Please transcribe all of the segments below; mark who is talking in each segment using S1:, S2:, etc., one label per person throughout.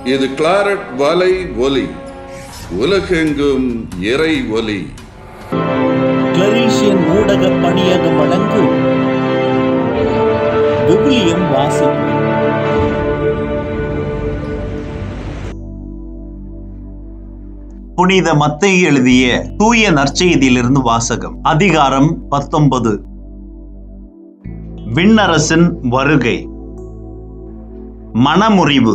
S1: இது கிளாரட் வலை ஒலி உலகெங்கும் இறை ஒலி
S2: கிளரீஷியன் ஊடக பணியகம் வழங்கும் விவிலியம் வாசிப்பு
S3: புனித மத்தை எழுதிய தூய நற்செய்தியிலிருந்து வாசகம் அதிகாரம் பத்தொன்பது விண்ணரசின் வருகை மனமுறிவு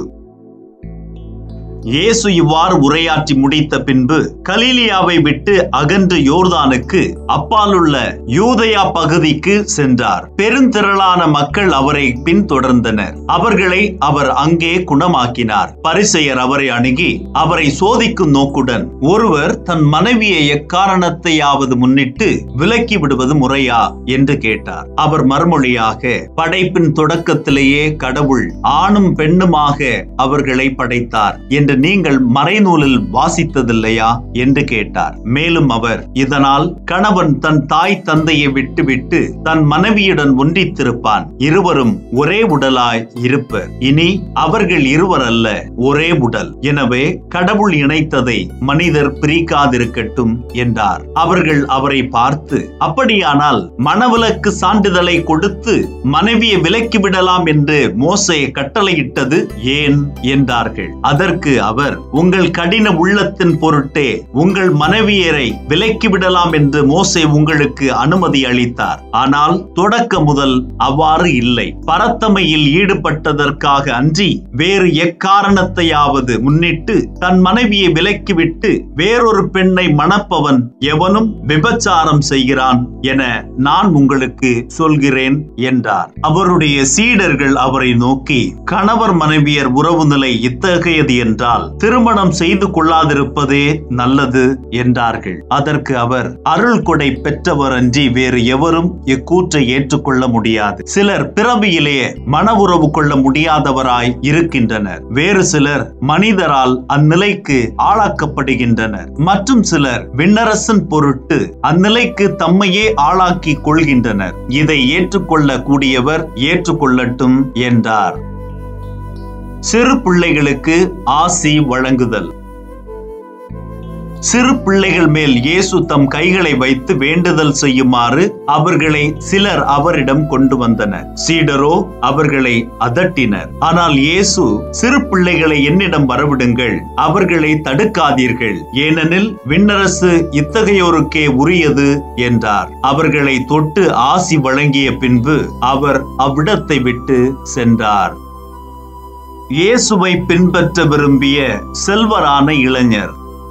S3: இயேசு இவ்வாறு உரையாற்றி முடித்த பின்பு கலீலியாவை விட்டு அகன்று யோர்தானுக்கு அப்பாலுள்ள யூதயா பகுதிக்கு சென்றார் பெருந்திரளான மக்கள் அவரை பின்தொடர்ந்தனர் அவர்களை அவர் அங்கே குணமாக்கினார் பரிசெயர் அவரை அணுகி அவரை சோதிக்கும் நோக்குடன் ஒருவர் தன் மனைவியை எக்காரணத்தையாவது முன்னிட்டு விலக்கி விடுவது முறையா என்று கேட்டார் அவர் மறுமொழியாக படைப்பின் தொடக்கத்திலேயே கடவுள் ஆணும் பெண்ணுமாக அவர்களை படைத்தார் என்று நீங்கள் மறைநூலில் வாசித்ததில்லையா என்று கேட்டார் மேலும் அவர் இதனால் கணவன் தன் தாய் தந்தையை விட்டுவிட்டு தன் மனைவியுடன் ஒன்றித்திருப்பான் இருவரும் ஒரே உடலாய் இருப்பர் இனி அவர்கள் இருவர் அல்ல ஒரே உடல் எனவே கடவுள் இணைத்ததை மனிதர் பிரிக்காதிருக்கட்டும் என்றார் அவர்கள் அவரை பார்த்து அப்படியானால் மணவிலக்கு சான்றிதழை கொடுத்து மனைவியை விலக்கி விடலாம் என்று மோசே கட்டளையிட்டது ஏன் என்றார்கள் அதற்கு அவர் உங்கள் கடின உள்ளத்தின் பொருட்டே உங்கள் மனைவியரை விலக்கி விடலாம் என்று மோசே உங்களுக்கு அனுமதி அளித்தார் ஆனால் தொடக்க முதல் அவ்வாறு இல்லை பரத்தமையில் ஈடுபட்டதற்காக அன்றி வேறு எக்காரணத்தையாவது முன்னிட்டு தன் மனைவியை விலக்கிவிட்டு வேறொரு பெண்ணை மணப்பவன் எவனும் விபச்சாரம் செய்கிறான் என நான் உங்களுக்கு சொல்கிறேன் என்றார் அவருடைய சீடர்கள் அவரை நோக்கி கணவர் மனைவியர் உறவு நிலை இத்தகையது என்றால் திருமணம் செய்து கொள்ளாதிருப்பதே நல்லது என்றார்கள் அதற்கு அவர் அருள் கொடை பெற்றவர் அன்றி வேறு எவரும் இக்கூற்றை ஏற்றுக்கொள்ள முடியாது சிலர் பிறவியிலேயே மன உறவு கொள்ள முடியாதவராய் இருக்கின்றனர் வேறு சிலர் மனிதரால் அந்நிலைக்கு ஆளாக்கப்படுகின்றனர் மற்றும் சிலர் விண்ணரசன் பொருட்டு அந்நிலைக்கு தம்மையே ஆளாக்கி கொள்கின்றனர் இதை ஏற்றுக்கொள்ள கூடியவர் ஏற்றுக்கொள்ளட்டும் என்றார் சிறு பிள்ளைகளுக்கு ஆசி வழங்குதல் சிறு பிள்ளைகள் மேல் இயேசு தம் கைகளை வைத்து வேண்டுதல் செய்யுமாறு அவர்களை சிலர் அவரிடம் கொண்டு வந்தனர் சீடரோ அவர்களை அதட்டினர் ஆனால் இயேசு சிறு பிள்ளைகளை என்னிடம் வரவிடுங்கள் அவர்களை தடுக்காதீர்கள் ஏனெனில் விண்ணரசு இத்தகையோருக்கே உரியது என்றார் அவர்களை தொட்டு ஆசி வழங்கிய பின்பு அவர் அவ்விடத்தை விட்டு சென்றார் இயேசுவை பின்பற்ற விரும்பிய செல்வரான இளைஞர்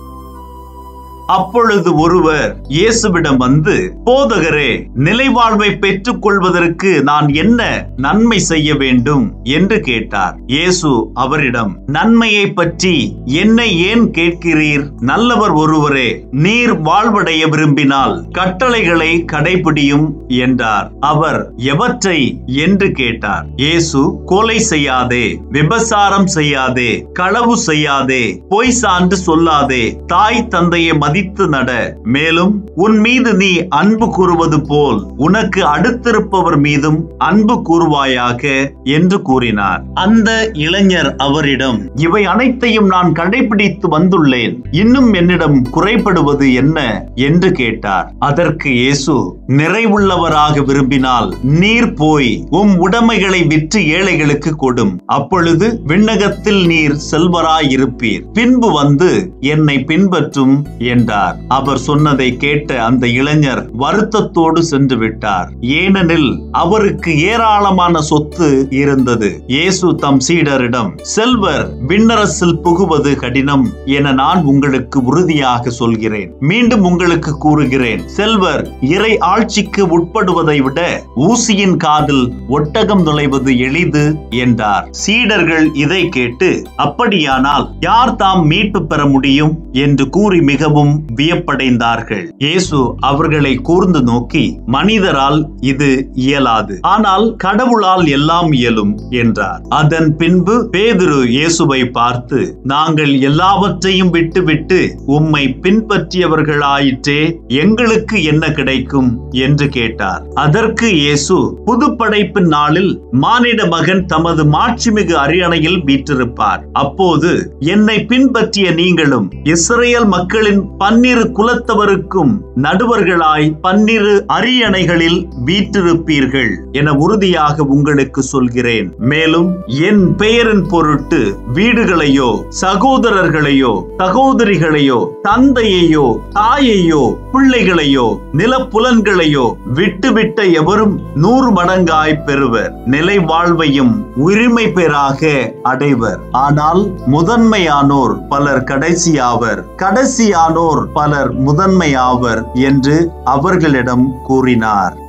S3: அப்பொழுது ஒருவர் இயேசுவிடம் வந்து போதகரே நிலைவாழ்வை பெற்றுக் கொள்வதற்கு நான் என்ன நன்மை செய்ய வேண்டும் என்று கேட்டார் இயேசு அவரிடம் நன்மையை பற்றி என்னை ஏன் கேட்கிறீர் நல்லவர் ஒருவரே நீர் வாழ்வடைய விரும்பினால் கட்டளைகளை கடைபிடியும் என்றார் அவர் எவற்றை என்று கேட்டார் இயேசு கொலை செய்யாதே விபசாரம் செய்யாதே களவு செய்யாதே பொய் சான்று சொல்லாதே தாய் தந்தையை மதித்து நட மேலும் உன் மீது நீ அன்பு கூறுவது போல் உனக்கு அடுத்திருப்பவர் மீதும் அன்பு கூறுவாயாக என்று கூறினார் அந்த இளைஞர் அவரிடம் இவை அனைத்தையும் நான் கடைபிடித்து வந்துள்ளேன் இன்னும் என்னிடம் குறைபடுவது என்ன என்று கேட்டார் அதற்கு இயேசு நிறைவுள்ளவராக விரும்பினால் நீர் போய் உம் உடைமைகளை விற்று ஏழைகளுக்கு கொடும் அப்பொழுது விண்ணகத்தில் நீர் செல்வராயிருப்பீர் பின்பு வந்து என்னை பின்பற்றும் என்றார் அவர் சொன்னதை கேட்ட அந்த இளைஞர் வருத்தத்தோடு சென்று விட்டார் ஏனெனில் அவருக்கு ஏராளமான சொத்து இருந்தது இயேசு தம் சீடரிடம் செல்வர் விண்ணரசில் புகுவது கடினம் என நான் உங்களுக்கு உறுதியாக சொல்கிறேன் மீண்டும் உங்களுக்கு கூறுகிறேன் செல்வர் இறை ஆட்சிக்கு உட்படுவதை விட ஊசியின் காதில் ஒட்டகம் நுழைவது எளிது என்றார் சீடர்கள் இதை கேட்டு அப்படியானால் யார் தாம் மீட்பு பெற முடியும் என்று கூறி மிகவும் மிகவும் வியப்படைந்தார்கள் இயேசு அவர்களை கூர்ந்து நோக்கி மனிதரால் இது இயலாது ஆனால் கடவுளால் எல்லாம் இயலும் என்றார் அதன் பின்பு பேதுரு இயேசுவை பார்த்து நாங்கள் எல்லாவற்றையும் விட்டுவிட்டு உம்மை பின்பற்றியவர்களாயிற்றே எங்களுக்கு என்ன கிடைக்கும் என்று கேட்டார் அதற்கு இயேசு புதுப்படைப்பின் நாளில் மானிட மகன் தமது மாட்சிமிகு அரியணையில் வீற்றிருப்பார் அப்போது என்னை பின்பற்றிய நீங்களும் இஸ்ரேல் மக்களின் பன்னிரு குலத்தவருக்கும் நடுவர்களாய் பன்னிரு அரியணைகளில் வீற்றிருப்பீர்கள் என உறுதியாக உங்களுக்கு சொல்கிறேன் மேலும் என் பெயரின் பொருட்டு வீடுகளையோ சகோதரர்களையோ சகோதரிகளையோ தந்தையையோ தாயையோ பிள்ளைகளையோ நிலப்புலன்களையோ விட்டுவிட்ட எவரும் நூறு மடங்காய் பெறுவர் நிலை வாழ்வையும் உரிமை பெறாக அடைவர் ஆனால் முதன்மையானோர் பலர் கடைசியாவர் கடைசியானோர் பலர் முதன்மையாவர் என்று அவர்களிடம் கூறினார்